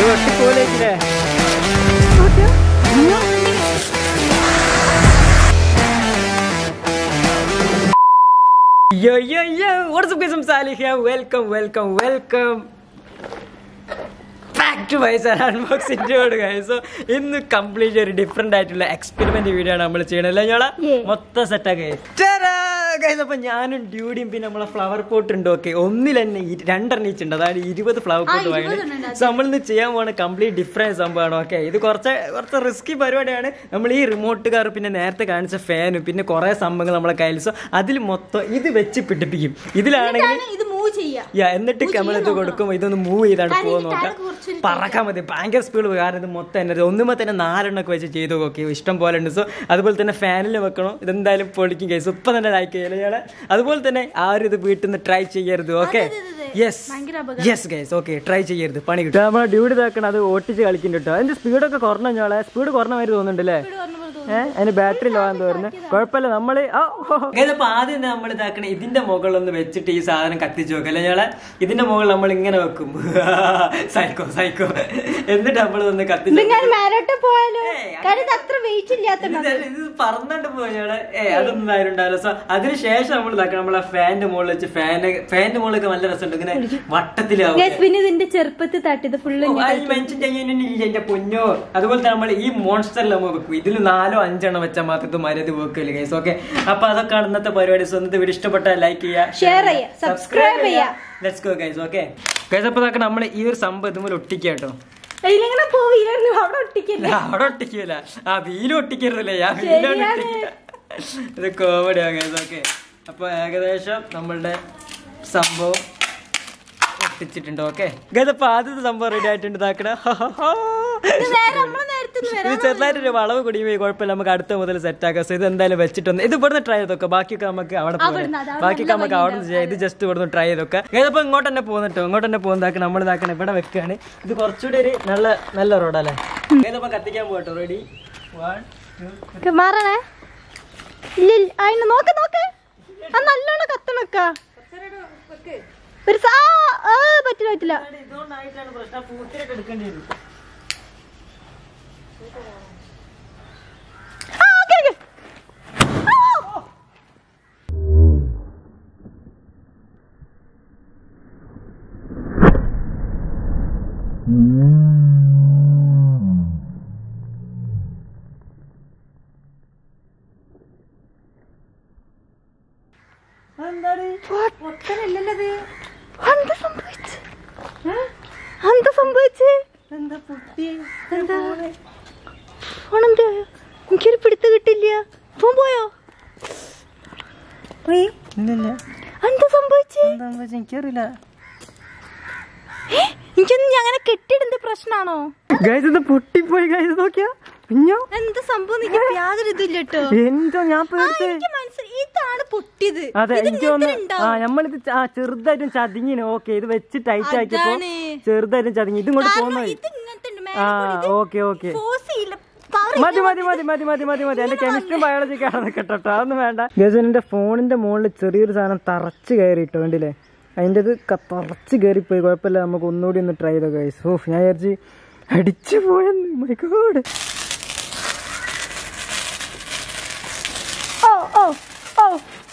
ഇത് വെട്ടിപ്പോലേക്കില്ലേ Yo, yo, yo! What's up, guys? I'm Salih here. Welcome, welcome, welcome. Back to my sir അൺബോക്സിൻ്റെ guys ഇന്ന് complete ഒരു different ആയിട്ടുള്ള experiment video ആണ് നമ്മൾ ചെയ്യണത് അല്ലേ ഞങ്ങളെ Yeah. മൊത്തം സെറ്റാക്കി ഗൈസ് അപ്പൊ ഞാനും ഡ്യൂഡിയും പിന്നെ നമ്മളെ ഫ്ലവർ പോട്ട് ഉണ്ട് ഓക്കെ ഒന്നിൽ തന്നെ ഇ- രണ്ടെണ്ണം each ഉണ്ട് അതായത് ഇരുപത് ഫ്ലവർ പോട്ട് വാങ്ങി സോ നമ്മൾ ഇന്ന് ചെയ്യാൻ പോകുന്ന കംപ്ലീറ്റ് ഡിഫറെന്റ് സംഭവമാണ് ഓക്കെ ഇത് കുറച്ച് കുറച്ച് റിസ്കി പരിപാടിയാണ് നമ്മൾ ഈ റിമോട്ട് കാർ പിന്നെ നേരത്തെ കാണിച്ച ഫാനും പിന്നെ കുറെ സംഭവങ്ങൾ നമ്മളെ കയ്യിൽ സോ അതിൽ മൊത്തം ഇത് വെച്ച് പിടിപ്പിക്കും ഇതിലാണെങ്കിൽ ഇത് മൂവ് ചെയ്യാ യാ എന്നിട്ട് നമ്മളിത് കൊടുക്കും ഇതൊന്ന് മൂവ് ചെയ്താണ് കാരണം പോകാൻ ഈ നോക്കാം tag കുറച്ചൊരു പറക്കാൻ മതി ഭയങ്കര സ്പീഡ് കാരണം ഇത് മൊത്തം എന്നെ ഒന്നുമ്പോൾ തന്നെ നാലെണ്ണൊക്കെ വെച്ച് ചെയ്തു നോക്കി ഇഷ്ടം പോലെ ഉണ്ട് സോ അതുപോലെ തന്നെ ഫാനിൽ വെക്കണം ഇതെന്തായാലും പൊളിക്കും കേസ് ഇപ്പം തന്നെ ലൈക്ക് ചെയ്യല ഞാൻ അതുപോലെ തന്നെ ആരും ഇത് വീട്ടിൽ നിന്ന് ട്രൈ ചെയ്യരുത് ഓക്കെ അതെ, അതെ. യെസ് ഭയങ്കര യെസ് ഗൈസ് ഓക്കെ ട്രൈ ചെയ്യരുത് പണി കിട്ടും നമ്മളെ ഡ്യൂട്ടി ഇതാക്കണം അത് ഓട്ടിച്ച് കളിക്കുന്നുണ്ട് കേട്ടോ അതിന്റെ സ്പീഡൊക്കെ കുറഞ്ഞ ഞോളെ സ്പീഡ് കുറഞ്ഞ മാതിരി തോന്നുന്നുണ്ട് അല്ലേ ഏഹ് അതിന് ബാറ്ററി ലോ ആണെന്ന് തോന്നുന്നു കുഴപ്പമില്ല നമ്മള് അപ്പൊ ആദ്യം നമ്മൾ ഇതാക്കണ ഇതിന്റെ മുകളിൽ ഒന്ന് വെച്ചിട്ട് ഈ സാധനം കത്തിച്ച് വെക്കും അല്ലെ ഞങ്ങളെ ഇതിന്റെ മുകളിൽ നമ്മൾ ഇങ്ങനെ വെക്കും സൈക്കോ സൈക്കോ എന്നിട്ട് നമ്മൾ ഒന്ന് കത്തിച്ച് ഞാൻ മേലോട്ട് പോയാലോ ഏയ്, കാര്യം ഇത് അത്ര വെയിറ്റ് ഇല്ലാത്ത ഇത് ഇത് പറന്നിട്ട് പോയാണ് ഏ അതൊന്നും ആരും ഉണ്ടാവില്ല സോ അതിനുശേഷം നമ്മൾ ഇതാക്കണം നമ്മളെ ഫാനിന്റെ മുകളിൽ വെച്ച് ഫാന് ഫാനിന്റെ മുകളിലൊക്കെ നല്ല രസമുണ്ട് ഇങ്ങനെ വട്ടത്തിലാവും പിന്നെ ഇതിന്റെ ചെറുപ്പത്തിൽ തട്ടിയത് ഫുള്ള് ഓ, ആ, ഈ മെൻഷൻ ചെയ്യാനില്ല എന്റെ പൊന്നോ അതുപോലെ തന്നെ നമ്മൾ ഈ മോൺസ്റ്ററിൽ നമ്മൾ വെക്കും ഇതിൽ നാലോ അഞ്ചെണ്ണം വെച്ചാൽ മാത്രം ഇത് മര്യാദ വെക്കില്ല ഗൈസ് ഓക്കെ അപ്പൊ അതൊക്കെയാണ് ഇന്നത്തെ പരിപാടി സോ ഇന്നത്തെ വീഡിയോ ഇഷ്ടപ്പെട്ടാൽ ലൈക്ക് ചെയ്യുക Share ചെയ്യുക, subscribe ചെയ്യുക. Let's go guys okay guys അപ്പൊ ഇതൊക്കെ നമ്മൾ ഈ ഒരു സംഭവം ഇതുപോലെ ഒട്ടിക്കുക കേട്ടോ ഇതിലിങ്ങനെ പോവില്ലായിരുന്നു അവിടെ ഒട്ടിക്കില്ല ഇല്ല, അവിടെ ഒട്ടിക്കൂല ആ വീലും ഒട്ടിക്കരുതല്ലേ ഞാൻ വീലാണ് ശരിയാണ്. ഒട്ടിക്കുക ഇത് കോമഡിയാ ഗൈസ് ഓക്കെ അപ്പൊ ഏകദേശം നമ്മളുടെ സംഭവം ഒട്ടിച്ചിട്ടുണ്ട് ഓക്കെ ഗൈസ് അപ്പൊ ആദ്യത്തെ സംഭവം റെഡി ആയിട്ടുണ്ട് ഇതാക്കണ ഇത് വേറെ നമ്മളെ നേരത്തെ ഒന്ന് ഇത് വരാൻ ചെറുതായിട്ടൊരു വളവ് കുടിയുമ്പോൾ കുഴപ്പമില്ല നമുക്ക് അടുത്ത മുതൽ സെറ്റ് ആക്കാം സോ ഇത് എന്തായാലും വെച്ചിട്ടൊന്ന് ഇത് ഇവിടുന്ന് ട്രൈ ചെയ്തൊക്കെ ബാക്കിയൊക്കെ നമുക്ക് അവിടെ പോകാം അവിടുന്ന്, അത് അവിടെ ബാക്കിയൊക്കെ നമുക്ക് അവിടെ നിന്ന് ചെയ്യാം ഇത് ജസ്റ്റ് ഇവിടുന്ന് ട്രൈ ചെയ്തൊക്കെ ഇതിപ്പോ ഇങ്ങോട്ട് തന്നെ പോകുന്നിട്ടോ ഇങ്ങോട്ട് തന്നെ പോകുന്നതാക്കി നമ്മൾ ഇതാക്കണം ഇവിടെ വെക്കുകയാണ് ഇത് കുറച്ചുകൂടി ഒരു നല്ല നല്ല റോഡല്ലേ ഇതിപ്പോ കത്തിക്കാൻ പോകട്ടോ റെഡി വൺ ടു മാറണേ ഇല്ല ഇല്ല അതിന് നോക്ക് നോക്ക് ആ നല്ലോണം കത്തണക്ക ഒരു സാ ആ പറ്റില്ല പറ്റില്ല ഇതുകൊണ്ടായിട്ടാണ് പ്രശ്നം പൂത്തിരൊക്കെ എടുക്കേണ്ടി വരും ആ, ഓക്കേ, ഓക്കേ. ആ. എന്താ സംഭവിച്ചേ? എന്താ സംഭവിച്ചേ എന്താ പൊട്ടി എന്താ ഫോണെന്താ എനിക്കൊരു പിടുത്ത് കിട്ടില്ല ഫോൺ പോയോ പോയി ഇല്ലില്ല എന്താ സംഭവിച്ചേ എന്താ സംഭവിച്ചത് എനിക്കറിയില്ല ഏ, എനിക്കൊന്നും അങ്ങനെ കെട്ടിടുന്ന പ്രശ്നാണോ ഗൈസ് ഇത് പൊട്ടിപ്പോയി ഗൈസ് നോക്കിയാ കുഞ്ഞോ എന്താ സംഭവം എനിക്ക് യാതൊരു ഇതില്ല കേട്ടോ എന്തോ ഞാൻ പേടിച്ചേ എനിക്ക് മനസ്സിലായി ഇതാണ് പൊട്ടിയത് അതെ ഇത് എനിക്ക് ഇങ്ങനത്തെ തോന്നുന്നു ഉണ്ടാവും. ആ നമ്മളിത് ച- ആ, ചെറുതായിട്ടും ചതിങ്ങിന് ഓക്കെ ഇത് വെച്ച് ടൈറ്റ് ആക്കിയപ്പോ അതാണ്. ചെറുതായിട്ടും ചതിങ്ങി ഇത് ഇങ്ങോട്ട് കാരണം പോകുന്നത് ഇത് ഇങ്ങനത്തെ ഉണ്ട്. ആ മേലെ കൂടി ഇത് ഓക്കെ ഓക്കെ force ചെയ്യില്ല. power മതി മതി മതി മതി മതി മതി മതി എന്റെ കെമിസ്ട്രി ബയോളജി ഒക്കെ ആണ് കേട്ടോ അതൊന്നും വേണ്ട ഗസനിന്റെ ഫോണിന്റെ മുകളിൽ ചെറിയൊരു സാധനം തറച്ച് കയറിട്ടോ വേണ്ടില്ലേ അതിൻ്റെ ഇത് ക- തറച്ച് കയറിപ്പോയി കുഴപ്പമില്ല നമുക്ക് ഒന്നുകൂടി ഒന്ന് ട്രൈ ചെയ്തോ ഗൈസ് ഓ ഞാൻ വിചാരിച്ച് അടിച്ചു പോയെന്ന് മൈ ഗോഡ് ഓ ഓ ഓ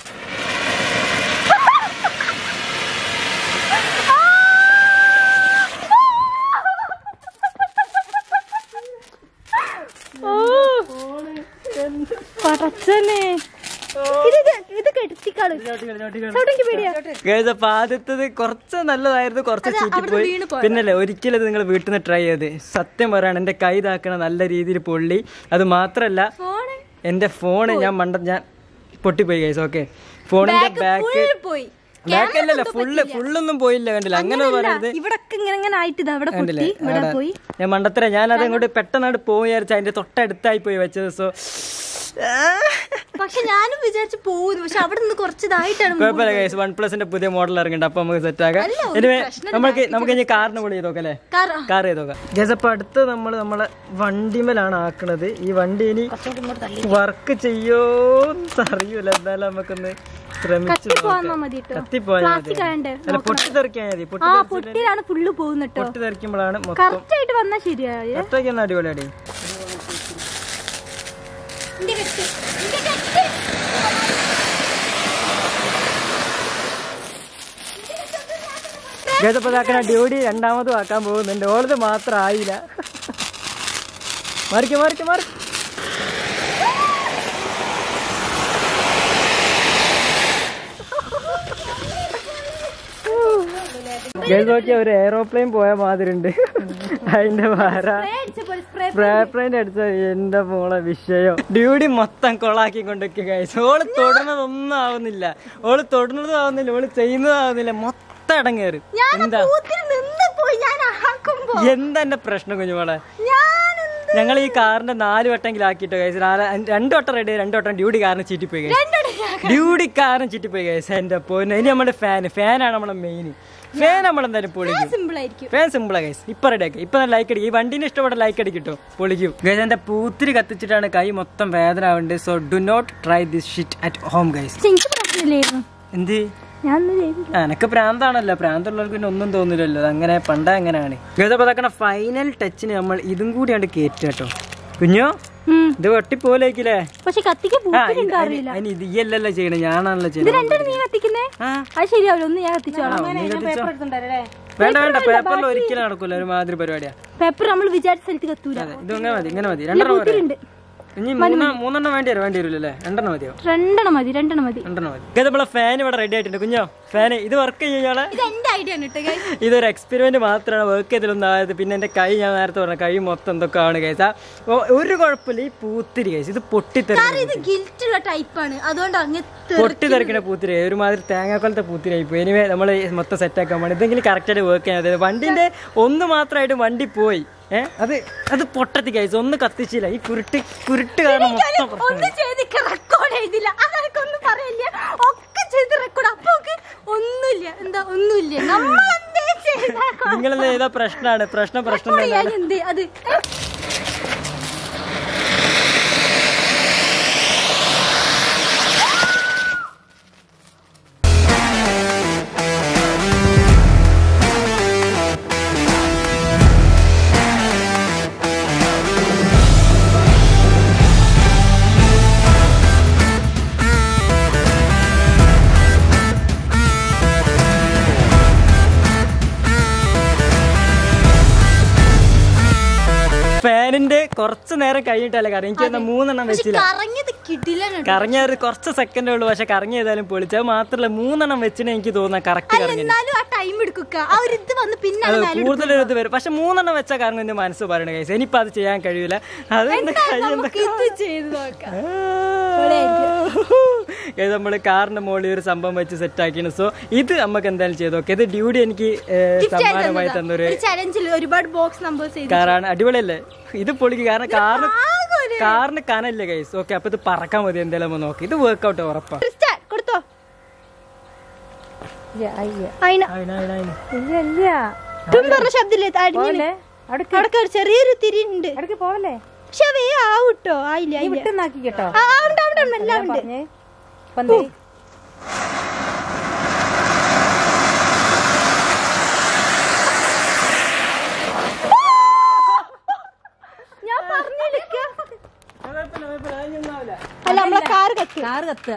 പടച്ചനെ ഇത് ഇത് ഇത് കെടുത്തിക്കാള് ചവിട്ടെനിക്ക് പേടിയാ ഗൈസ് അപ്പൊ ആദ്യത്തത് കുറച്ച് നല്ലതായിരുന്നു കുറച്ച് അത് അവിടുന്ന് ചീറ്റിപ്പോയി വീണ് പോയതാ. പിന്നല്ലേ ഒരിക്കലും ഇത് നിങ്ങൾ വീട്ടിൽ നിന്ന് ട്രൈ ചെയ്ത് സത്യം പറയാണ് എന്റെ കൈ ഇതാക്കണ നല്ല രീതിയിൽ പൊള്ളി അത് മാത്രല്ല ഫോണ് എന്റെ ഫോണ് ഞാൻ മണ്ട ഞാൻ പൊട്ടിപ്പോയി ഗൈസ് ഓക്കെ ഫോണിന്റെ ബാക്ക് ഫുൾ പോയി ബാക്ക് അല്ലല്ല ഫുള്ള് ഫുള്ളൊന്നും പോയില്ല കണ്ടില്ല അങ്ങനെ പറയരുത് ഇവിടൊക്കെ ഇങ്ങനെ ഇങ്ങനെ ആയിട്ട് ഇത് അവിടെ കണ്ടില്ലേ പൊട്ടി ഇവിടെ ആടാ. പോയി ഞാൻ മണ്ടത്തര ഞാൻ അത് അങ്ങോട്ട് പെട്ടെന്നാണ് പോയി വിചാരിച്ച അതിന്റെ തൊട്ടടുത്തായി പോയി വെച്ചത് സോ പക്ഷെ ഞാനും വിചാരിച്ചു പോകുന്നു പക്ഷെ അവിടെ നിന്ന് കുറച്ച് ഇതായിട്ടാണ് കുഴപ്പമില്ല ഗൈസ് വൺ പ്ലസിന്റെ പുതിയ മോഡൽ ഇറങ്ങിണ്ട് അപ്പൊ നമുക്ക് സെറ്റ് ആക്കാം അല്ല, ഒരു എനിവേ പ്രശ്നം നമുക്ക് നമുക്ക് ഇനി കാറിന് വിളി ചെയ്തോക്കാം അല്ലേ കാരണം കാർ ചെയ്തോക്കാം ഗൈസ് അപ്പൊ അടുത്ത് നമ്മൾ നമ്മളെ വണ്ടിമേലാണ് ആക്കണത് ഈ വണ്ടി ഇനി വർക്ക് ചെയ്യോന്ന് അറിയൂല എന്തായാലും നമുക്കൊന്ന് ശ്രമിച്ചു കത്തിപ്പോവാന്നാ മതി കേട്ടോ കത്തിപ്പോയാൽ മതി പ്ലാസ്റ്റിക് ആയണ്ടേ അല്ല പൊട്ടിത്തെറിക്കാൻ മതി ആ പൊട്ടി പൊട്ടിയിലാണ് ഫുള്ള് പോകുന്നത് കേട്ടോ പൊട്ടിത്തെറിക്കുമ്പോഴാണ് മൊത്തം കറക്റ്റ് ആയിട്ട് വന്നാ ശരിയായി അത്രയ്ക്ക് ഒന്ന് അടിപൊളിയാടി ഗതപ്പതാക്കണ ഡ്യൂട്ടി രണ്ടാമതും ആക്കാൻ പോകുന്നുണ്ട് ഓളത് മാത്രം ആയില്ല മറിക്ക് മറിക്ക് മറി നോക്കിയ ഒരു എയറോപ്ലെയിൻ പോയ മാതിരി ഉണ്ട് അതിന്റെ വാര സ്പ്രേ അടിച്ച എന്റെ മോളെ വിഷയം ഡ്യൂടി മൊത്തം കൊളാക്കി കൊണ്ടൊക്കെ കഴിച്ചു ഓള് തൊടുന്നതൊന്നും ആവുന്നില്ല ഓള് തൊടുന്നതും ആവുന്നില്ല ഓള് ചെയ്യുന്നതും ആവുന്നില്ല മൊത്തം ഇടങ്ങേറ് എന്താ നിന്ന് പോയി ഞാൻ ആക്കുമ്പോ എന്താ എന്റെ പ്രശ്നം കുഞ്ഞുമോളെ ഞാനെന്ത് ഞങ്ങൾ ഈ കാറിന്റെ നാല് വട്ടെങ്കിലും ആക്കിയിട്ട് കഴിച്ചു രണ്ടു വട്ടം റെഡി രണ്ടു വട്ടം ഡ്യൂട്ടി കാറിന് ചീറ്റിപ്പോയി കഴിച്ചു ഡ്യൂട്ടി കാറിന് ചീറ്റിപ്പോയി കഴിച്ചു എന്റെ പോന്നെ ഇനി നമ്മുടെ ഫാൻ ഫാനാണ് നമ്മളെ മെയിൻ ഫാൻ നമ്മളെന്തായാലും പൊളിക്കും സിമ്പിൾ ആയിരിക്കും ഫാൻ സിമ്പിളാ ഗൈസ് ഇപ്പൊ റെഡി ആക്കി ഇപ്പൊ ലൈക്ക് അടിക്കും ഈ വണ്ടിന് ഇഷ്ടപ്പെട്ട ലൈക്ക് അടിക്കിട്ടോ പൊളിക്കും ഗൈസ് എന്റെ പൂത്തിരി കത്തിച്ചിട്ടാണ് കൈ മൊത്തം വേദന ആവുന്നുണ്ട് so do not try this shit at home guys പക്ഷെ എനിക്ക് പ്രശ്നമില്ലായിരുന്നു എന്ത് ഞാൻ ഒന്നും ചെയ്തില്ല ആ, എനക്ക് പ്രാന്താണല്ലോ പ്രാന്തുള്ളവർക്ക് പിന്നെ ഒന്നും തോന്നില്ലല്ലോ അങ്ങനെ പണ്ട അങ്ങനെയാണ് ഗൈസ് അപ്പൊ ഫൈനൽ ടച്ചിന് നമ്മൾ ഇതും കൂടിയാണ്ട് കേറ്റ കേട്ടോ കുഞ്ഞോ ഉം. ഇത് വെട്ടിപ്പോലേക്കില്ലേ പക്ഷെ കത്തിക്ക് ആ പൂത്തിരി ഇത് അതിന് അതിന് ഇത് ഈ അല്ലല്ലോ ചെയ്യണേ ഞാനാണല്ലോ ഇത് ചെയ്യണത് രണ്ടും നീ കത്തിക്കുന്നേ ആ അത് ശരിയാവില്ല ഒന്ന് ഞാൻ കത്തിച്ചു ആ, നീ കത്തിച്ചോ. വേണ്ട വേണ്ട പേപ്പറിൽ ഒരിക്കലും നടക്കൂല ഒരു മാതിരി പരിപാടിയാ പേപ്പർ നമ്മൾ വിചാരിച്ച സ്ഥലത്ത് കത്തൂല അതെ ഇത് ഇങ്ങനെ മതി ഇങ്ങനെ മതി രണ്ടെണ്ണം പോരെ? ഉണ്ട് ഇനി മൂന്ന് മൂന്നെണ്ണം വേണ്ടി വരും വേണ്ടി വരില്ലല്ലേ രണ്ടെണ്ണം മതിയോ രണ്ടെണ്ണം മതി രണ്ടെണ്ണം മതി രണ്ടെണ്ണം മതി ഇത് നമ്മളെ ഫാൻ ഇവിടെ റെഡി ആയിട്ടുണ്ട് കുഞ്ഞോ ഫാൻ ഇത് വർക്ക് ചെയ്യാളെ ഇത് എന്റെ ഐഡിയ ആണ് കേട്ടോ guys. ഇതൊരു എക്സ്പെരിമെന്റ് മാത്രമാണ് വർക്ക് ചെയ്തതൊന്നും ആയത് പിന്നെ എന്റെ കൈ ഞാൻ നേരത്തെ പറഞ്ഞ കൈ മൊത്തം എന്തൊക്കെ ആണ് കേസ് ഒരു കുഴപ്പമില്ല ഈ പൂത്തിരി കേസ് ഇത് പൊട്ടിത്തെറി ഇത് ഗിൽറ്റ് ഉള്ള ടൈപ്പാണ് അതുകൊണ്ട് അങ്ങ് പൊട്ടിത്തെറിക്കണ പൂത്തിരി ഒരുമാതിരി തേങ്ങാക്കൊലത്തെ പൂത്തിരി ആയിപ്പോയി എനിവേ നമ്മൾ മൊത്തം സെറ്റ് ആക്കാൻ വേണ്ടി ഇതെങ്കിലും കറക്റ്റ് ആയിട്ട് വർക്ക് ചെയ്യാൻ അതായത് വണ്ടിന്റെ ഒന്ന് മാത്രമായിട്ട് വണ്ടി പോയി ഏഹ് അത് അത് പൊട്ടത്തി കഴിച്ചു ഒന്ന് കത്തിച്ചില്ല ഈ കുരുട്ട് കുരുട്ട് കാരണം മൊത്തം പ്രശ്നം ഒന്നും ചെയ്ത് റെക്കോർഡ് ചെയ്തില്ല അതൊക്കെ ഒന്നും പറയില്ല ഒക്കെ ചെയ്ത് റെക്കോർഡ് അപ്പൊ ഒക്കെ ഒന്നുമില്ല എന്താ ഒന്നുമില്ല നമ്മൾ എന്തേ ചെയ്ത നിങ്ങളെല്ലാം ഏതാ പ്രശ്നമാണ് പ്രശ്നം പ്രശ്നം തന്നെ. ഞാൻ എന്ത് അത് ഫാനിന്റെ കുറച്ച് നേരം കഴിഞ്ഞിട്ടല്ലേ കാരണം എനിക്ക് തോന്നുന്നു മൂന്നെണ്ണം വെച്ചില്ല കറങ്ങിയത് കിടിലാണ് കറങ്ങിയ ഒരു കുറച്ച് സെക്കൻഡേ ഉള്ളൂ പക്ഷെ കറങ്ങി ഏതായാലും പൊളിച്ചത് മാത്രല്ല മൂന്നെണ്ണം വെച്ചിട്ട് എനിക്ക് തോന്നുന്ന കറക്റ്റ് കറങ്ങി എന്നാലും ആ ടൈം എടുക്കുക ആ ഒരു ഇത് വന്ന് പിന്നെ അത് കൂടുതലൊരു ഇത് വരും പക്ഷെ മൂന്നെണ്ണം വെച്ചാൽ കാരണം എന്റെ മനസ്സ് പറയണ കൈസ് ഇനിയിപ്പോ അത് ചെയ്യാൻ കഴിയൂല അതുകൊണ്ട് കൈ എന്താ നമുക്ക് ഇത് ചെയ്ത് നോക്കാം നമ്മൾ കാറിന്റെ മുകളിൽ ഒരു സംഭവം വെച്ച് സെറ്റ് ആക്കിയാണ് സോ ഇത് നമുക്ക് എന്തായാലും ചെയ്ത് നോക്കാം ഇത് ഡ്യൂട്ടി എനിക്ക് ഏ, സമ്മാനമായി തന്നൊരു ഒരു ചലഞ്ചിൽ ഒരുപാട് ബോക്സ് നമ്പേഴ്സ് ചെയ്ത് കാറാണ് അടിപൊളിയല്ലേ ഇത് പൊളിക്ക് കാരണം കാറിന് കാറിന് കനല്ലേ കൈസ് ഓക്കെ അപ്പൊ ഇത് പറക്കാൻ മതി എന്തായാലും നമ്മൾ നോക്കി ഇത് വർക്ക്ഔട്ട് ഉറപ്പാ ക്രിസ്റ്റ കൊടുത്തോ അയിന അയിന, അയിന, അയിന. തും പറഞ്ഞ ശബ്ദമില്ലേ അടിഞ്ഞില്ലേ അവിടെ ഒരു ചെറിയൊരു തിരി ഉണ്ട് പോവല്ലേ പക്ഷെ അവേ ആവൂട്ടോ ആയില്ല ആയില്ല വിട്ടുന്നാക്കി കേട്ടോ ആ, ആ, ഉണ്ട് അവിടെ ഉണ്ട് എല്ലാം ഉണ്ട് പന്തേ ഞാൻ പറഞ്ഞില്ല അത് കുഴപ്പമില്ല, കുഴപ്പമില്ല, അതൊന്നും ആവില്ല. അല്ല നമ്മളെ കാർ കത്തി കാറ് കത്തുക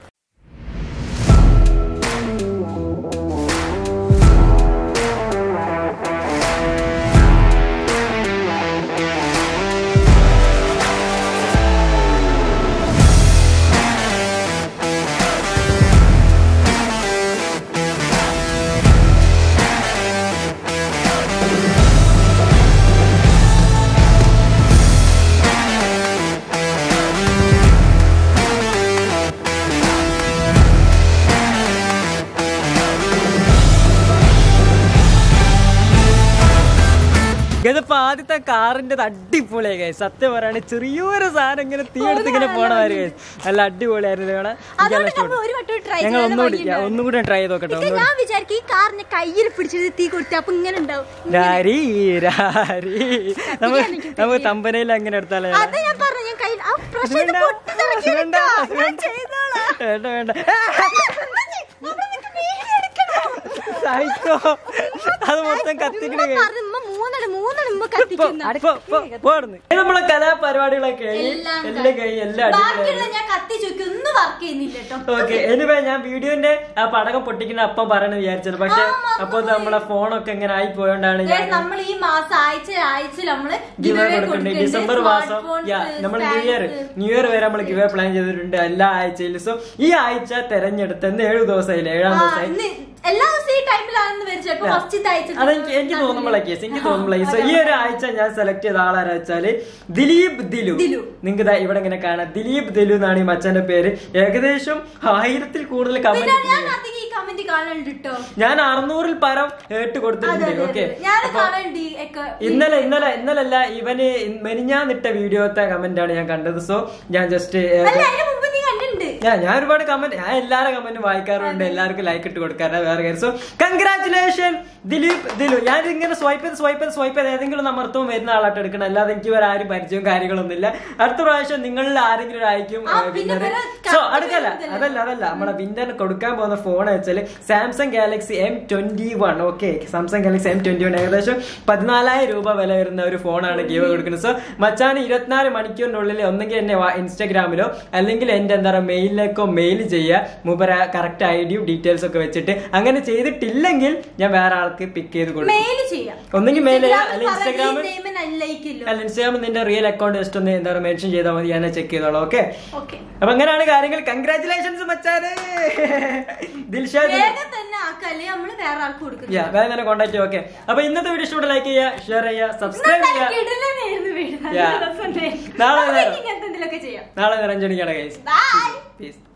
ഇതിപ്പോ ആദ്യത്തെ കാറിന്റെ അടിപൊളിയായി guys. സത്യം പറയാണ് ചെറിയൊരു സാധനം ഇങ്ങനെ തീ എടുത്ത് ഇങ്ങനെ പോണ മാതിരി guys. നല്ല അടിപൊളിയായിരുന്നു കാണാൻ അതുകൊണ്ട് നമ്മൾ ഒരു വട്ടം ട്രൈ ഞങ്ങൾ ഒന്നുകൂടി ഒന്നും കൂടി ട്രൈ ചെയ്ത് നോക്കട്ടെ ഒന്നുകൂടി ഞാൻ വിചാരിക്കും ഈ കാറിനെ കയ്യിൽ പിടിച്ചത് തീ കൊടുത്ത് അപ്പൊ ഇങ്ങനെ ഉണ്ടാവും രാരി രാരി നമ്മൾ നമ്മൾ തമ്പനയിൽ അങ്ങനെ എടുത്താലേ അത് ഞാൻ പറഞ്ഞു ഞാൻ കയ്യിൽ ആ പ്രശ്നം വേണ്ട, പൊട്ടിത്തെറിക്കരുത് വേണ്ട, കേട്ടോ. ഞാൻ വേണ്ട. ചെയ്തോളാം വേണ്ട വേണ്ട ആയിക്കോ അത് മൊത്തം കത്തിക്കണ മൂന്നെണ്ണം മൂന്നെണ്ണം ഉമ്മ കത്തിക്കുന്ന നമ്മളെ കലാപരിപാടികളൊക്കെ കഴിഞ്ഞ് എല്ലാം എല്ലാം കഴിഞ്ഞ് എല്ലാം ബാക്കിയുള്ള അടിപൊളിയായി ഞാൻ കത്തിച്ചോക്കി ഒന്നും വർക്ക് ചെയ്യുന്നില്ല കേട്ടോ ഓക്കെ എനിവേ ഞാൻ വീഡിയോന്റെ ആ പടകം പൊട്ടിക്കുന്ന അപ്പം പറയണെന്ന് വിചാരിച്ചത് പക്ഷെ ആ, മറന്നു അപ്പൊ നമ്മളെ ഫോണൊക്കെ ഇങ്ങനെ ആയി പോയോണ്ടാണ് ഞാൻ നമ്മൾ ഈ മാസം ആഴ്ച ആഴ്ച നമ്മള് ഗിവ് giveaway കൊടുക്കുന്നുണ്ട് ഡിസംബർ മാസം Smartphones, യാ നമ്മൾ new year snacks. New year വരെ നമ്മൾ ഗിവ് പ്ലാൻ ചെയ്തിട്ടുണ്ട് എല്ലാ ആഴ്ചയിലും സോ ഈ ആഴ്ച തെരഞ്ഞെടുത്ത ഏഴു ദിവസമായില്ല ഏഴാം ആ, ദിവസമായി ഇന്ന് എല്ലാ ദിവസവും ഈ ടൈമിലാണെന്ന് വരിച്ചു ചിലപ്പോ ഫസ്റ്റ് ആഴ്ച അതെനിക്ക് എനിക്ക് തോന്നുമ്പോഴേ കേസ് എനിക്ക് തോന്നുമ്പോഴേ സോ ഈ ഒരു ആഴ്ച ഞാൻ സെലക്ട് ചെയ്ത ആളാരാ വെച്ചാല് ദിലീപ് ദിലു ദിലു. നിങ്ങൾക്ക് ദാ ഇവിടെ ഇങ്ങനെ കാണാം ദിലീപ് ദിലു എന്നാണ് ഈ മച്ചാന്റെ പേര് ഏകദേശം ആയിരത്തിൽ കൂടുതൽ പിന്നെ കമന്റ് ഞാൻ അധികം ഈ കമന്റ് കാണലുണ്ട് കേട്ടോ ഞാൻ അറുന്നൂറിൽ പരം ഏട്ട് കൊടുത്തിട്ടുണ്ട് ഓക്കെ ഞാൻ കാണലുണ്ട് ഈ ഒക്കെ ഇന്നലെ ഇന്നലെ ഇന്നലല്ല ഇവന് മെനിഞ്ഞാന്നിട്ട വീഡിയോത്തെ കമന്റ് ആണ് ഞാൻ കണ്ടത് സോ ഞാൻ ജസ്റ്റ് അല്ല അതിന് മുമ്പ് നീ കണ്ടിട്ടുണ്ട് ഞാൻ ഞാൻ ഒരുപാട് കമന്റ് ഞാൻ എല്ലാവരുടെ കമന്റും വായിക്കാറുണ്ട് എല്ലാവർക്കും ലൈക്ക് ഇട്ട് കൊടുക്കാറുണ്ട് വേറെ കാര്യം സോ കൺഗ്രാറ്റുലേഷൻ ദിലീപ് ദിലു ഞാൻ ഇങ്ങനെ സ്വൈപ്പ് ചെയ്ത് സ്വൈപ്പ് ചെയ്ത് സ്വൈപ്പ് ചെയ്ത് ഏതെങ്കിലും ഒന്ന് അമർത്തവും വരുന്ന ആളായിട്ട് എടുക്കണം അല്ലാതെ എനിക്ക് വേറെ ആരും പരിചയവും കാര്യങ്ങളൊന്നും ഇല്ല അടുത്ത പ്രാവശ്യം നിങ്ങളിൽ ആരെങ്കിലും ഒരായിരിക്കും ആ, പിന്നെ വിന്നർ വേറെ സോ കമന്റ് അടുക്കല്ല വരുന്നില്ല. അതല്ല അതല്ല നമ്മുടെ വിന്നറിന് കൊടുക്കാൻ പോകുന്ന ഫോൺ വെച്ചാൽ Samsung Galaxy M twenty one okay Samsung Galaxy M twenty one ഏകദേശം പതിനാലായിരം രൂപ വില വരുന്ന ഒരു ഫോണാണ് ഗീവ് കൊടുക്കുന്നത് സോ മച്ചാന് ഇരുപത്തിനാല് മണിക്കൂറിനുള്ളിൽ ഒന്നെങ്കിൽ എന്നെ വാ- ഇൻസ്റ്റാഗ്രാമിലോ അല്ലെങ്കിൽ എന്റെ എന്താ പറയുക മെയിലിലേക്കോ മെയിൽ ചെയ്യുക മൂപ്പര കറക്റ്റ് ഐ ഡിയും ഡീറ്റെയിൽസ് ഒക്കെ വെച്ചിട്ട് അങ്ങനെ ചെയ്തിട്ടില്ലെങ്കിൽ ഞാൻ വേറെ ആൾക്ക് പിക്ക് ചെയ്ത് കൊടുക്കും മെയിൽ ചെയ്യാം ഒന്നെങ്കിൽ മെയിൽ ചെയ്യാം ഇൻസ്റ്റാഗ്രാമിൽ അല്ലെങ്കിൽ ഇൻസ്റ്റാഗ്രാമിൽ നെയിമിന് അല്ലയിക്കില്ലോ അല്ല ഇൻസ്റ്റാഗ്രാമിൽ നിന്റെ റിയൽ അക്കൗണ്ട് ജസ്റ്റ് ഒന്ന് എന്താ പറയുക മെൻഷൻ ചെയ്താൽ മതി ഞാൻ ചെക്ക് ചെയ്തോളാം ഓക്കെ ഓക്കെ അപ്പൊ അങ്ങനെയാണ് കാര്യങ്ങൾ കൺഗ്രാറ്റുലേഷൻസ് മച്ചാനെ ദിൽഷാദ് വേഗം തന്നെ ആക്കല്ലേ നമ്മള് വേറെ ആൾക്ക് കൊടുക്കുന്നു യാ വേഗം തന്നെ കോൺടാക്ട് ഓക്കെ അപ്പൊ ഇന്നത്തെ വീഡിയോ ഇഷ്ടപ്പെട്ട ലൈക്ക് ചെയ്യുക ഷെയർ ചെയ്യുക സബ്സ്ക്രൈബ് ചെയ്യുക കിടലനായിരുന്നു വീട് Yeah. നല്ല രസമുണ്ടായിരുന്നു. നാളെ അപ്പൊ നേരം. ഇങ്ങനത്തെ എന്തെങ്കിലുമൊക്കെ ചെയ്യാം നാളെ നിറഞ്ഞടിക്കാണ് ഗൈസ് ബൈ പീസ്